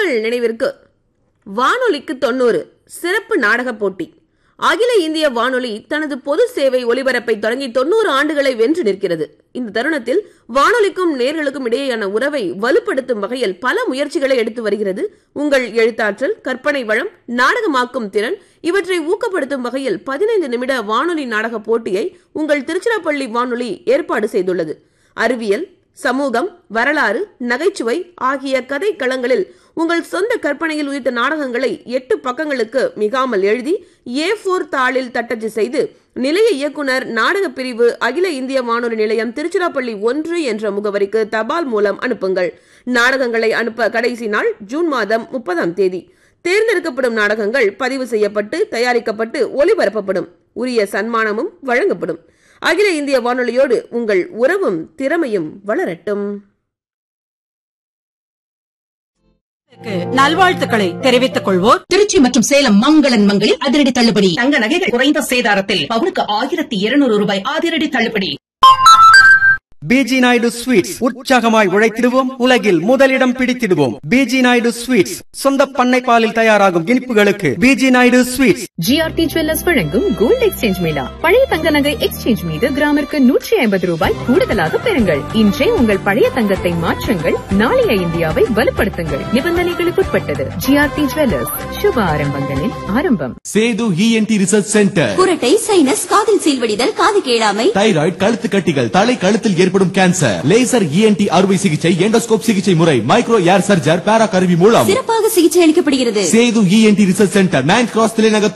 உங்கள் நினைவிற்கு வானொலிக்கு தொண்ணூறு சிறப்பு நாடக போட்டி அகில இந்திய வானொலி தனது பொது சேவை ஒலிபரப்பை தொடங்கி தொண்ணூறு ஆண்டுகளை வென்று நிற்கிறது இந்த தருணத்தில் வானொலிக்கும் நேர்களுக்கும் இடையேயான உறவை வலுப்படுத்தும் வகையில் பல முயற்சிகளை எடுத்து வருகிறது உங்கள் எழுத்தாற்றல் கற்பனை வளம் நாடகமாக்கும் திறன் இவற்றை ஊக்கப்படுத்தும் வகையில் பதினைந்து நிமிட வானொலி நாடக போட்டியை உங்கள் திருச்சிராப்பள்ளி வானொலி ஏற்பாடு செய்துள்ளது அறிவியல் சமூகம் வரலாறு நகைச்சுவை ஆகிய கதை களங்களில் உங்கள் சொந்த கற்பனையில் உயிர்த்த நாடகங்களை எட்டு பக்கங்களுக்கு மிகாமல் எழுதி ஏ போர் தாளில் தட்டச்சு செய்து நிலைய இயக்குனர் நாடக பிரிவு அகில இந்திய வானொலி நிலையம் திருச்சிராப்பள்ளி ஒன்று என்ற முகவரிக்கு தபால் மூலம் அனுப்புங்கள் நாடகங்களை அனுப்ப கடைசி நாள் ஜூன் மாதம் முப்பதாம் தேதி தேர்ந்தெடுக்கப்படும் நாடகங்கள் பதிவு செய்யப்பட்டு தயாரிக்கப்பட்டு ஒளிபரப்பப்படும் உரிய சன்மானமும் வழங்கப்படும் அகில இந்திய வானொலியோடு உங்கள் உறவும் திறமையும் வளரட்டும் நல்வாழ்த்துக்களை தெரிவித்துக் கொள்வோர் திருச்சி மற்றும் சேலம் மங்களன் மங்களில் அதிரடி தள்ளுபடி தங்க நகைகள் குறைந்த சேதாரத்தில் பவுனுக்கு ஆயிரத்தி இருநூறு ரூபாய் அதிரடி தள்ளுபடி பிஜி நாயுடு ஸ்வீட்ஸ் உற்சாகமாய் உழைத்திடுவோம் உலகில் முதலிடம் பிடித்திடுவோம் பிஜி நாயுடு ஸ்வீட்ஸ் சொந்த பண்ணை பாலில் தயாராகும் இனிப்புகளுக்கு PG Naidu sweets GRT jewellers வழங்கும் கோல்ட் எக்ஸ்சேஞ்ச் மேளா பழைய தங்க நகை எக்ஸ்சேஞ்ச் மீது கிராமிற்கு நூற்றி ஐம்பது ரூபாய் கூடுதலாக பெறுங்கள் இன்றே உங்கள் பழைய தங்கத்தை மாற்றுங்கள் நாளைய இந்தியாவை வலுப்படுத்துங்கள் நிபந்தனைகளுக்குட்பட்டது ஜிஆர்டி ஜுவல்லர்ஸ் சுப ஆரம்பங்களின் ஆரம்பம் சேது இஎன்டி ரிசர்ச் சென்டர் குரட்டை சைனஸ் காதில் சீல்வடிதல் காது கேளாமை தைராய்டு கழுத்து கட்டிகள் தலை கழுத்தில் ஏற்படும் கேன்சர் லேசர் இஎன்டி அறுவை சிகிச்சை எண்டோஸ்கோப் சிகிச்சை முறை மைக்ரோ ஏர் சர்ஜர் பேரா கருவி மூலம் சிறப்பாக சிகிச்சை அளிக்கப்படுகிறது Sethu ENT research centre main cross தலைநகர்